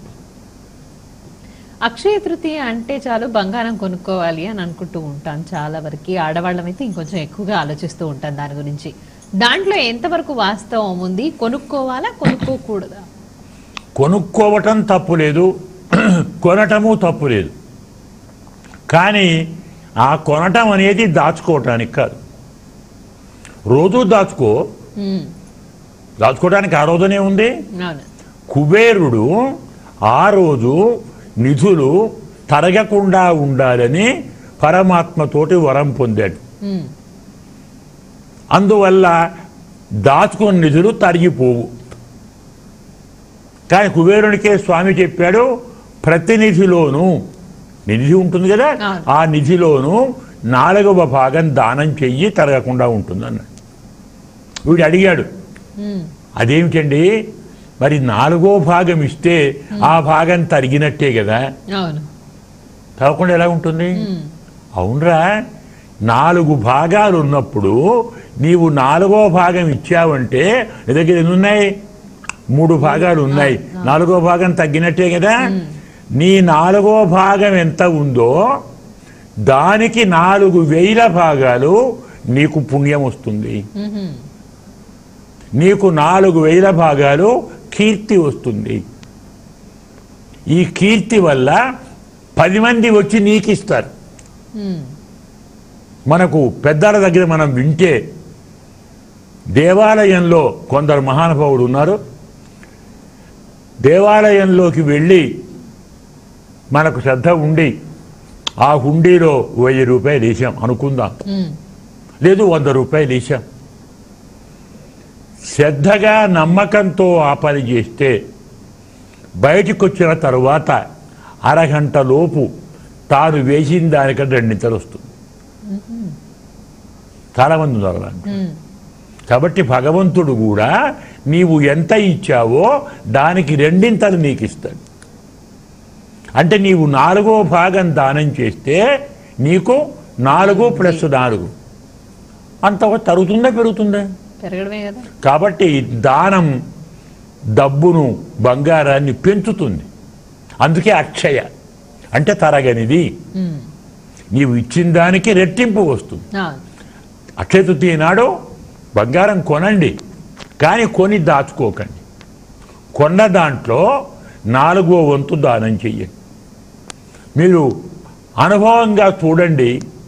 అక్షయ తృతీయ అంటే చాలు బంగారం కొనుక్కోవాలి అని అనుకుంటూ ఉంటాం చాలా వరకు ఆడవాళ్ళం అయితే ఇంకొంచెం ఎక్కువగా ఆలోచిస్తూ ఉంటాం దాని గురించి దాంట్లో ఎంతవరకు వాస్తవం ఉంది కొనుక్కోవాలా కొనుక్కోకూడదా కొనుక్కోవటం తప్పు లేదు కొనటము తప్పు లేదు కానీ ఆ కొనటం అనేది దాచుకోవటానికి కాదు రోజు దాచుకో ఉమ్, దాచుకోవడానికి ఆ రోజునే ఉంది అవును కుబేరుడు ఆ రోజు నిధులు తరగకుండా ఉండాలని పరమాత్మతోటి వరం పొందాడు ఉమ్, అందువల్ల దాచుకున్న నిధులు తరిగిపోవు కానీ కుబేరునికే స్వామి చెప్పాడు ప్రతినిధిలోను నిధి ఉంటుంది కదా అవును. ఆ నిధిలోను నాలుగవ భాగం దానం చెయ్యి తరగకుండా ఉంటుంది అన్నాడు వీడు అడిగాడు ఉమ్, అదేమిటండి మరి నాలుగో భాగం ఇస్తే ఆ భాగం తరిగినట్టే కదా అవును తరగకుండా ఎలా ఉంటుంది ఉమ్, అవునరా నాలుగు భాగాలు ఉన్నప్పుడు నీవు నాలుగో భాగం ఇచ్చావంటే నీ దగ్గర ఎన్ని ఉన్నాయి మూడు భాగాలు ఉన్నాయి నాలుగో భాగం తగ్గినట్టే కదా నీ నాలుగో భాగం ఎంత ఉందో దానికి నాలుగు వేల భాగాలు నీకు పుణ్యం వస్తుంది ఉహుం, నీకు నాలుగు వేల భాగాలు కీర్తి వస్తుంది ఈ కీర్తి వల్ల పది మంది వచ్చి నీకు ఇస్తారు ఉమ్, మనకు పెద్దల దగ్గర మనం వింటే దేవాలయంలో కొందరు మహానుభావుడు ఉన్నారు దేవాలయంలోకి వెళ్ళి మనకు శ్రద్ధ ఉండి ఆ హుండీలో వెయ్యి రూపాయలు వేసాం అనుకుందాం ఉమ్, లేదు వంద రూపాయలు వేసాం శ్రద్ధగా నమ్మకంతో ఆ పని చేస్తే బయటకు వచ్చిన తరువాత అరగంట లోపు తాను వేసిన దానికంటే రెండింతలు వస్తుంది చాలామంది ఉన్నారు అలాంటి. ఉమ్, కాబట్టి భగవంతుడు కూడా నీవు ఎంత ఇచ్చావో దానికి రెండింతలు నీకు ఇస్తాడు అంటే నీవు నాలుగో భాగం దానం చేస్తే నీకు నాలుగు ప్లస్ నాలుగు అంత తరుగుతుందా పెరుగుతుందా పెరగడమే కదా కాబట్టి దానం డబ్బును బంగారాన్ని పెంచుతుంది అందుకే అక్షయ అంటే తరగనిది ఉమ్, నీవు ఇచ్చిన దానికి రెట్టింపు వస్తుంది అవును. అక్షయ తృతీయ నాడు బంగారం కొనండి కానీ కొని దాచుకోకండి కొన్న దాంట్లో నాలుగో వంతు దానం చెయ్యండి మీరు అనుభవంగా చూడండి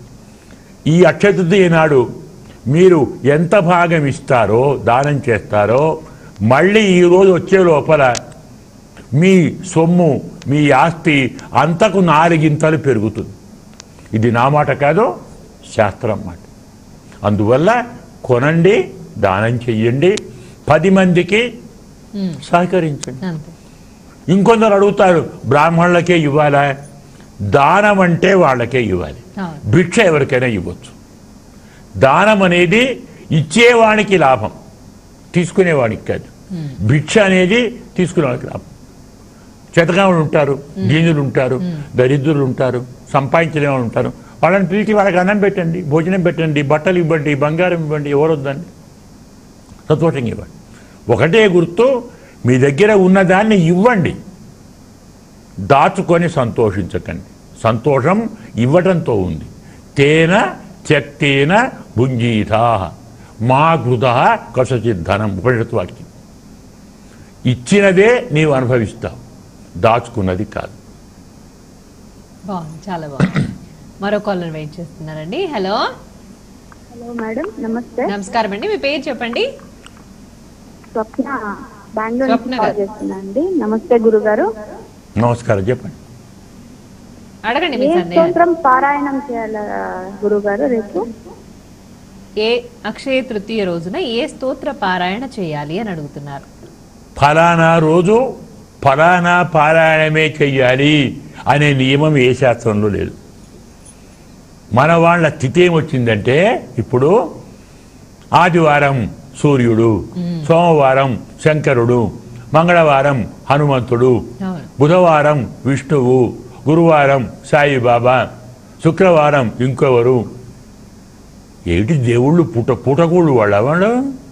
ఈ అక్షయ తృతీయ నాడు మీరు ఎంత భాగం ఇస్తారో దానం చేస్తారో మళ్ళీ ఈరోజు వచ్చే లోపల మీ సొమ్ము మీ ఆస్తి అంతకు నాలుగింతలు పెరుగుతుంది ఇది నా మాట కాదు శాస్త్రం మాట అందువల్ల కొనండి దానం చెయ్యండి పది మందికి ఉమ్, సహకరించండి అంతే ఇంకొందరు అడుగుతారు బ్రాహ్మణులకే ఇవ్వాలా దానం అంటే వాళ్ళకే ఇవ్వాలి అవును. భిక్ష ఎవరికైనా ఇవ్వచ్చు దానం అనేది ఇచ్చేవానికి లాభం తీసుకునేవాడికి కాదు భిక్ష అనేది తీసుకునేవాడికి లాభం చేతగాములు ఉంటారు దీనులు ఉంటారు దరిద్రులు ఉంటారు సంపాదించిన వాళ్ళు ఉంటారు వాళ్ళని పిలిచి వాళ్ళకి అన్నం పెట్టండి భోజనం పెట్టండి బట్టలు ఇవ్వండి బంగారం ఇవ్వండి ఎవరొద్దండి సంతోషంగా ఇవ్వండి ఒకటే గుర్తు మీ దగ్గర ఉన్నదాన్ని ఇవ్వండి దాచుకొని సంతోషించకండి సంతోషం ఇవ్వటంతో ఉంది తేన త్యక్తేన భుంజీతా మా కృత కసచిత్ ధనం ఉపనిషత్తు వాక్యం ఇచ్చినదే నీవు అనుభవిస్తావు దాచుకున్నది కాదు బాగుంది చాలా బాగుంది మరో కాలర్ వెయిట్ చేస్తున్నారండి హలో హలో మేడం నమస్తే నమస్కారం అండి మీ పేరు చెప్పండి స్వప్న బెంగళూరు స్వప్న నుంచి కాల్ గారు. చేస్తున్నా అండి నమస్తే గురుగారు నమస్కారం చెప్పండి అడగండి మీ ఏ సందేహం స్తోత్రం పారాయణం చేయాల గురుగారు రేపు ఏ అక్షయ తృతీయ రోజున ఏ స్తోత్ర పారాయణ చేయాలి అని అడుగుతున్నారు ఫలానా రోజు ఫలానా పారాయణమే చెయ్యాలి అనే నియమం ఏ శాస్త్రంలో లేదు మన వాళ్ళ స్థితి ఏమొచ్చిందంటే ఇప్పుడు ఆదివారం సూర్యుడు సోమవారం శంకరుడు మంగళవారం హనుమంతుడు అవును బుధవారం విష్ణువు గురువారం సాయిబాబా శుక్రవారం ఇంకొవరు ఏమిటి దేవుళ్ళు పూట పూటకూళ్ళు వాళ్ళ వాళ్ళు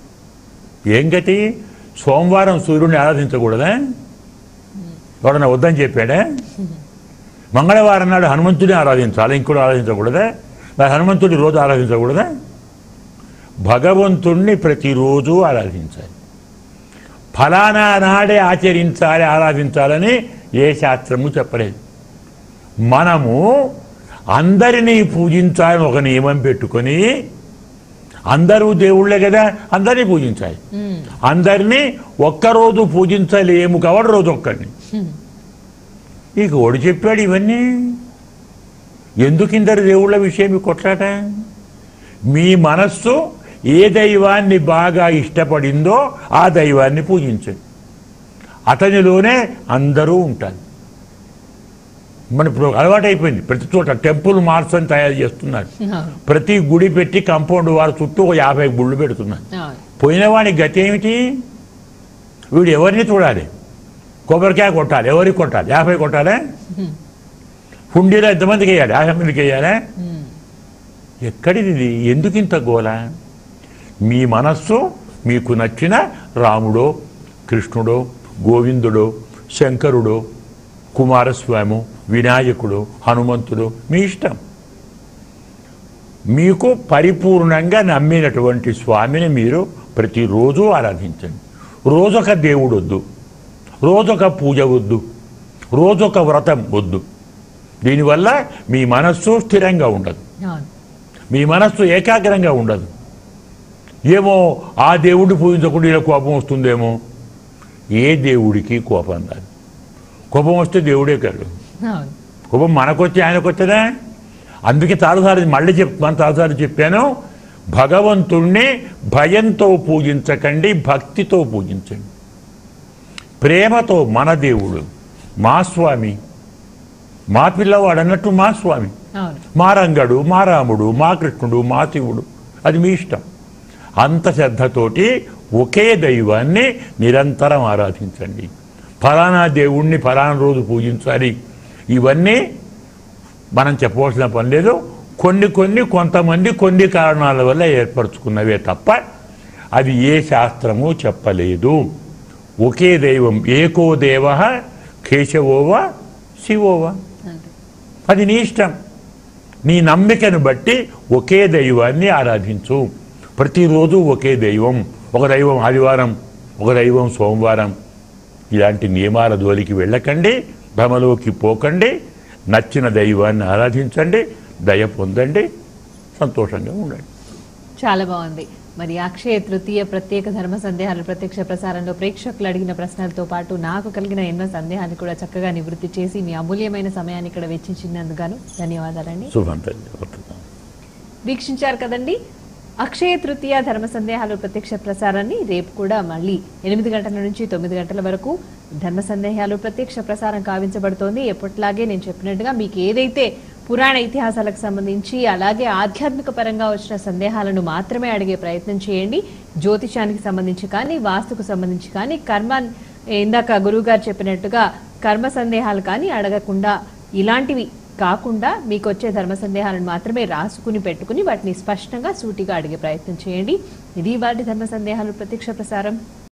ఏం గతి సోమవారం సూర్యుడిని ఆరాధించకూడదా ఎవడన్నా వద్దని చెప్పాడా మంగళవారం నాడు హనుమంతుడిని ఆరాధించాలి ఇంకోటి ఆరాధించకూడదా మరి హనుమంతుడి రోజు ఆరాధించకూడదా భగవంతుణ్ణి ప్రతిరోజు ఆరాధించాలి ఫలానా నాడే ఆచరించాలి ఆరాధించాలని ఏ శాస్త్రము చెప్పలేదు మనము అందరినీ పూజించాలని ఒక నియమం పెట్టుకొని అందరూ దేవుళ్ళే కదా అందరినీ పూజించాలి ఉమ్, అందరినీ ఒక్కరోజు పూజించలేము కాబట్టి రోజు ఒక్కడిని ఉమ్, ఇక ఓడి చెప్పాడు ఇవన్నీ ఎందుకు ఇందరు దేవుళ్ళ విషయం ఈ కొట్లాట మీ మనస్సు ఏ దైవాన్ని బాగా ఇష్టపడిందో ఆ దైవాన్ని పూజించండి అతనిలోనే అందరూ ఉంటారు మన ఇప్పుడు అలవాటైపోయింది ప్రతి చోట టెంపుల్ మార్క్స్ అని తయారు చేస్తున్నారు అవును ప్రతి గుడి పెట్టి కాంపౌండ్ వారి చుట్టూ ఒక యాభై గుళ్ళు పెడుతున్నారు అవును పోయిన వాడి గతి ఏమిటి వీడు ఎవరిని చూడాలి కొబ్బరికాయ కొట్టాలి ఎవరికి కొట్టాలి యాభై కొట్టాలి హుండీలో ఎంతమందికి వేయాలి యాభై మందికి వేయాలి ఉమ్, ఎక్కడిది ఇది ఎందుకు ఇంత గోల మీ మనస్సు మీకు నచ్చిన రాముడో కృష్ణుడో గోవిందుడో శంకరుడో కుమారస్వాము వినాయకుడు హనుమంతుడు మీ ఇష్టం మీకు పరిపూర్ణంగా నమ్మినటువంటి స్వామిని మీరు ప్రతిరోజు ఆరాధించండి రోజొక దేవుడు వద్దు రోజొక పూజ వద్దు రోజొక వ్రతం వద్దు దీనివల్ల మీ మనస్సు స్థిరంగా ఉండదు అవును మీ మనస్సు ఏకాగ్రంగా ఉండదు ఏమో ఆ దేవుడిని పూజించకుండా ఇలా కోపం వస్తుందేమో ఏ దేవుడికి కోపం రాదు కోపం వస్తే దేవుడే కాదు అవును కోపం మనకొచ్చి ఆయనకు వచ్చేదా అందుకే చాలాసార్లు మళ్ళీ చెప్తాను చాలాసార్లు చెప్పాను భగవంతుణ్ణి భయంతో పూజించకండి భక్తితో పూజించండి ప్రేమతో మన దేవుడు మా స్వామి మా పిల్లవాడు అన్నట్టు మా స్వామి అవును మా రంగడు మా రాముడు మా కృష్ణుడు మా శివుడు అది మీ ఇష్టం అంత శ్రద్ధతోటి ఒకే దైవాన్ని నిరంతరం ఆరాధించండి ఫలానా దేవుణ్ణి ఫలానా రోజు పూజించాలి ఇవన్నీ మనం చెప్పవలసిన పని లేదు కొన్ని కొన్ని కొంతమంది కొన్ని కారణాల వల్ల ఏర్పరచుకున్నవే తప్ప అది ఏ శాస్త్రము చెప్పలేదు ఒకే దైవం ఏకో దేవ కేశవోవా శివోవా అంతే అది నీ ఇష్టం నీ నమ్మికను బట్టి ఒకే దైవాన్ని ఆరాధించు ప్రతిరోజు ఒకే దైవం ఒక దైవం ఆదివారం ఒక దైవం సోమవారం ఇలాంటి నియమాల జోలికి వెళ్ళకండి భ్రమలోకి పోకండి నచ్చిన దైవాన్ని ఆరాధించండి దయ పొందండి సంతోషంగా ఉండండి చాలా బాగుంది మరి అక్షయ తృతీయ ప్రత్యేక ధర్మ సందేహాలు ప్రత్యక్ష ప్రసారంలో ప్రేక్షకులు అడిగిన ప్రశ్నలతో పాటు నాకు కలిగిన ఎన్నో సందేహాన్ని కూడా చక్కగా నివృత్తి చేసి మీ అమూల్యమైన సమయాన్ని ఇక్కడ వెచ్చించినందుకు ధన్యవాదాలండి శుభం తల్లి వర్తమానం. వీక్షించారు కదండి అక్షయ తృతీయ ధర్మ సందేహాలు ప్రత్యక్ష ప్రసారాన్ని రేపు కూడా మళ్ళీ ఎనిమిది గంటల నుంచి తొమ్మిది గంటల వరకు ధర్మ సందేహాలు ప్రత్యక్ష ప్రసారం కావించబడుతోంది ఎప్పటిలాగే నేను చెప్పినట్టుగా మీకు ఏదైతే పురాణ ఇతిహాసాలకు సంబంధించి అలాగే ఆధ్యాత్మిక పరంగా వచ్చిన సందేహాలను మాత్రమే అడిగే ప్రయత్నం చేయండి జ్యోతిషానికి సంబంధించి కానీ వాస్తుకు సంబంధించి కానీ కర్మ ఇందాక గురువు గారు చెప్పినట్టుగా కర్మ సందేహాలు కానీ అడగకుండా ఇలాంటివి కాకుండా మీకు వచ్చే ధర్మ సందేహాలను మాత్రమే రాసుకుని పెట్టుకుని వాటిని స్పష్టంగా సూటిగా అడిగే ప్రయత్నం చేయండి ఇది వాటి ధర్మ సందేహాలు ప్రత్యక్ష ప్రసారం